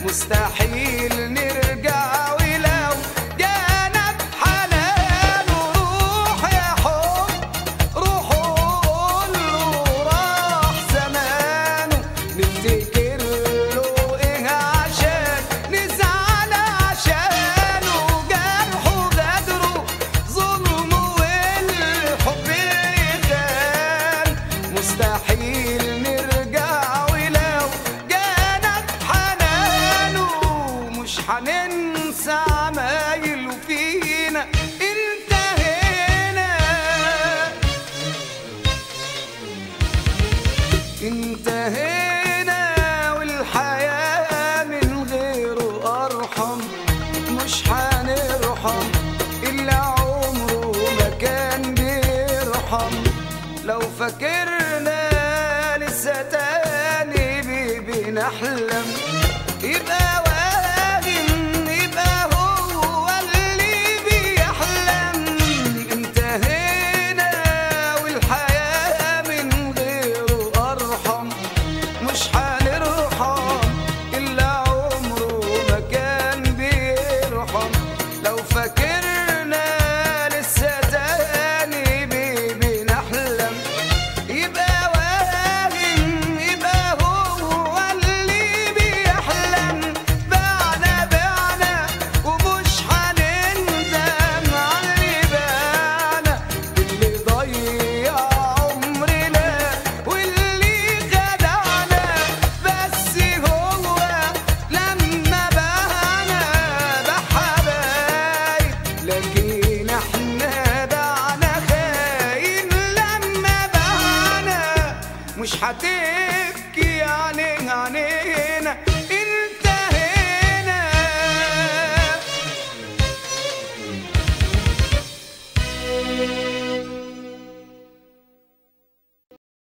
مستحيل نرجع ولو جانا بحنان وروح يا حب روح وقول له راح زمانه نفتكر له ايه عشان نزعل عشانه جرحه غدره ظلمه والحب يخان مستحيل نرجع ولو جانا بحنانه مش هننسى عمايله فينا انتهينا انتهينا والحياة من غيره أرحم مش هنرحم إلا عمره ما كان بيرحم لو فاكرنا لسه تاني بي- بنحلم يبقى واهم يبقى هو اللي بيحلم انتهينا والحياة من غيره أرحم مش هنرحم إلا عمره ما كان بيرحم لو فاكرنا لسه تاني بي- بنحلم يبقى واهم يبقى هو اللي بيحلم بعنا بعنا ومش هنندم على اللي بانا اللي ضيع عمرنا واللي خدعنا بس هو لما بانا بحبايب لكن احنا دعنا خاين لما بانا مش هتبكي عليه علينا